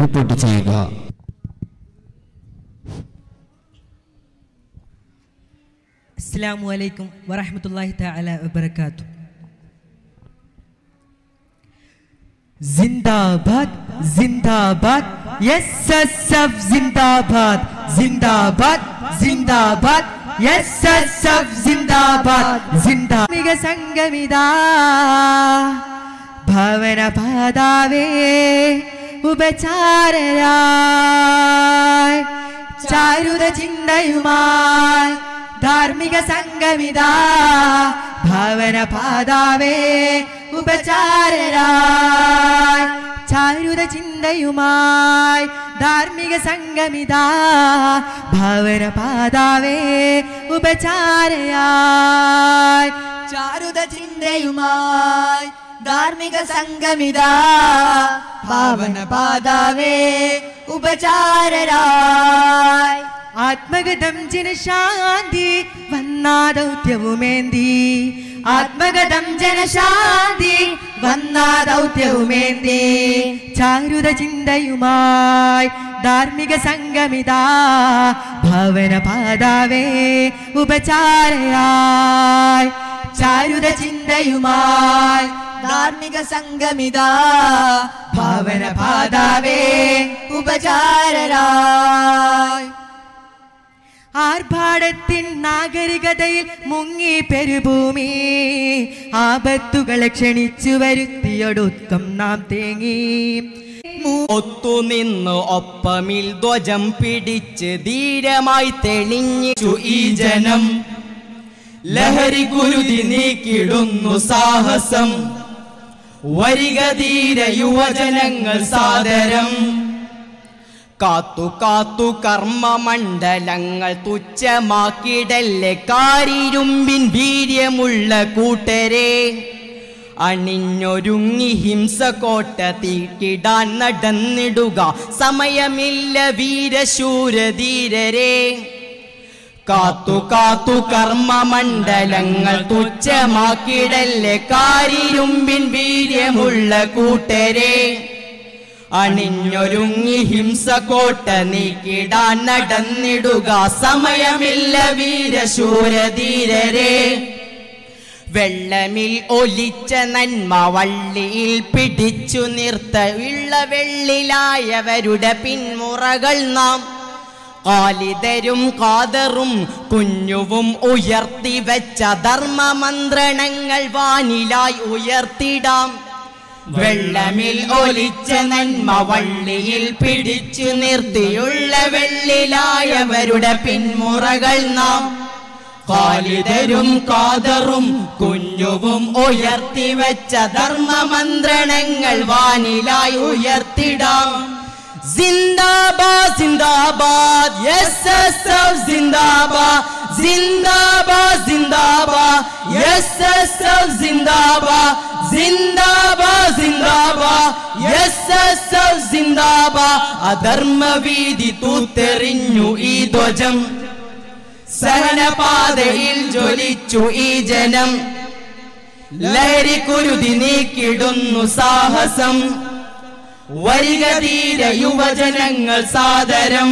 report ചെയ്യുക അസ്സാമു അലൈക്കും വറഹമത്തല്ലാഹി തആല വബറകാത്തു സിന്ദാബാദ് സിന്ദാബാദ് എസ് എസ് എഫ് സിന്ദാബാദ് സിന്ദാബാദ് സിന്ദാബാദ് എസ് എസ് എഫ് സിന്ദാബാദ് സിന്ദാമിക സംഗമിതാ ഭവന പാതാവേ ഉപചാരരായി ചാരുത ചിന്തയുമായി ധാർമ്മിക സംഗമിതാ ഭവന പാതാവേ ഉപചാരരായി ചാരുത ചിന്തയുമായി ധാർമ്മിക സംഗമിതാ ഭവന പാതാവേ ഉപചാരയായി ചാരുത ചിന്തയുമായി ധാർമ്മിക സംഗമിതാ ഭാവന പാതാവേ ഉപചാരരായി ആത്മഗതം ജനശാന്തി വന്നാ ദൗത്യവുമേന്തി ആത്മഗതം ജനശാന്തി വന്നാ ദൗത്യവുമേന്തി ചാരുത ചിന്തയുമായി ധാർമ്മിക സംഗമിതാ ഭവന പാതാവേ ഉപചാരയായി ചാരുത ചിന്തയുമായി ധാർമ്മിക സംഗമിതാ ഭാവന പാതാവേ ഉപചാരരായി ആർഭാടത്തിൻ നാഗരികതയിൽ മുങ്ങി പെരുഭൂമി ആപത്തുകളെ ക്ഷണിച്ചു വരുത്തിയൊടുക്കം നാം തേങ്ങി ഒത്തുനിന്ന് ഒപ്പമിൽ ധ്വജം പിടിച്ച് ധീരമായി തെളിഞ്ഞു ഈ ജനം ലഹരി കുരുതി നീക്കിടുന്നു സാഹസം വരിക ധീര യുവജനങ്ങൾ സാദരം കാത്തു കാത്തു കർമ്മമണ്ഡലങ്ങൾ തുച്ഛമാക്കിടല്ലേ കാരിരുമ്പിൻ വീര്യമുള്ള കൂട്ടരെ അണിഞ്ഞൊരുങ്ങി ഹിംസ കോട്ട തീക്കിടാൻ നടന്നിടുക സമയമില്ല വീരശൂരധീരരെ കാത്തു കാത്തു കർമ്മമണ്ഡലങ്ങൾ തുച്ഛമാക്കിടല്ലേ കാരിരുമ്പിൻ വീര്യമുള്ള കൂട്ടരെ അണിഞ്ഞൊരുങ്ങി ഹിംസ കോട്ട നീക്കിടാൻ നടന്നിടുക സമയമില്ല വീരശൂരധീരരെ വെള്ളമിൽ ഒലിച്ച നന്മ വള്ളിയിൽ പിടിച്ചു നിർത്ത ഉള്ള വെള്ളിലായവരുടെ പിന്മുറകൾ നാം കാലിതരും കാതറും കുഞ്ഞുവും ഉയർത്തി വെച്ച ധർമ്മമന്ത്രണങ്ങൾ വാനിലായി ഉയർത്തിടാം വെള്ളമിൽ ഒലിച്ച നന്മ വള്ളിയിൽ പിടിച്ചു നിർത്തിയുള്ള വെള്ളിലായവരുടെ പിന്മുറകൾ നാം കാലിതരും കാതറും കുഞ്ഞുവും ഉയർത്തി വെച്ച ധർമ്മമന്ത്രണങ്ങൾ വാനിലായി ഉയർത്തിടാം സിന്ദാബാദ് സിന്ദാബാദ് എസ് എസ് എഫ് സിന്ദാബാദ് സിന്ദാബാദ് സിന്ദാബാദ് എസ് എസ് എഫ് സിന്ദാബാദ് സിന്ദാബാദ് സിന്ദാബാദ് എസ് എസ് എഫ് സിന്ദാബാദ് അധർമ്മവീതി തൂത്തെറിഞ്ഞു ഈ ധ്വജം സഹനപാതയിൽ ജ്വലിച്ചു ഈ ജനം ലഹരി കുരുതി നീക്കിടുന്നു സാഹസം വരിക ധീര യുവജനങ്ങൾ സാദരം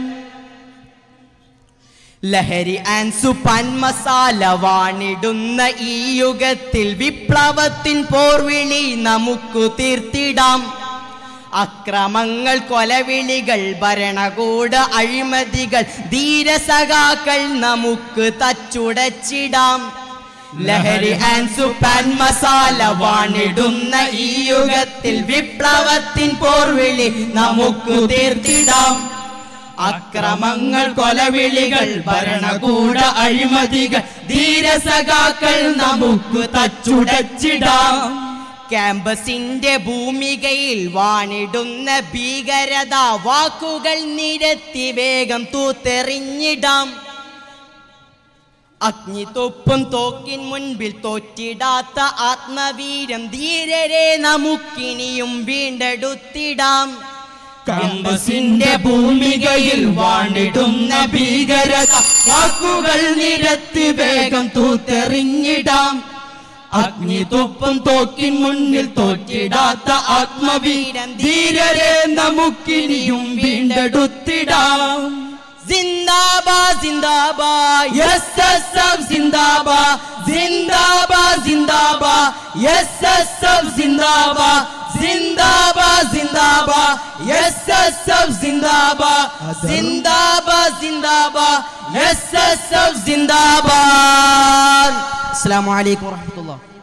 ലഹരി ആൻസു പാൻ മസാല വാണിടുന്ന ഈ യുഗത്തിൽ വിപ്ലവത്തിൻ പോർവിളി നമുക്ക് തീർത്തിടാം അക്രമങ്ങൾ കൊലവിളികൾ ഭരണകൂട അഴിമതികൾ ധീരസഖാക്കൾ നമുക്ക് തച്ചുടച്ചിടാം ലഹരി ആൻസു പാൻ മസാല വാണിടുന്ന ഈ യുഗത്തിൽ വിപ്ലവത്തിൻ പോർവിളി നമുക്ക് തീർത്തിടാം അക്രമങ്ങൾ കൊലവിളികൾ ഭരണകൂട അഴിമതികൾ ധീരസഖാക്കൾ നമുക്ക് തച്ചുടച്ചിടാം ക്യാമ്പസിന്റെ ഭൂമികയിൽ വാണിടുന്ന ഭീകരത വാക്കുകൾ നിരത്തി വേഗം തൂത്തെറിഞ്ഞിടാം അഗ്നിത്തൊപ്പും തോക്കിൻ മുൻപിൽ തോറ്റിടാത്ത ആത്മവീരം ധീരരെ നമുക്കിനിയും വീണ്ടെടുത്തിടാം കമ്പസിന്റെ ഭൂമികയിൽ വാണിടുന്ന ഭീകരത വാക്കുകൾ നിരത്തി വേഗം തൂത്തെറിഞ്ഞിടാം അഗ്നി തുപ്പം തോക്കിൻ മുന്നിൽ തോറ്റിടാത്ത ആത്മവീരൻ ധീരരെ നമുക്കിനിയും വീണ്ടെടുത്തിടാം സിന്ദാബാദ് സിന്ദാബാദ് എസ് എസ് എഫ് സിന്ദാബാ സിന്ദാബാ സിന്ദാബാ എസ് എസ് എഫ് സിന്ദാബാ സിന്ദാബാ സിന്ദാബാ എസ് എസ് എഫ് സിന്ദാബാ സിന്ദാബാദ് സിന്ദാബാദ് എസ് എസ് എഫ് സിന്ദാബാ അസ്സലാമു അലൈക്കും വറഹ്മത്തുള്ളാഹി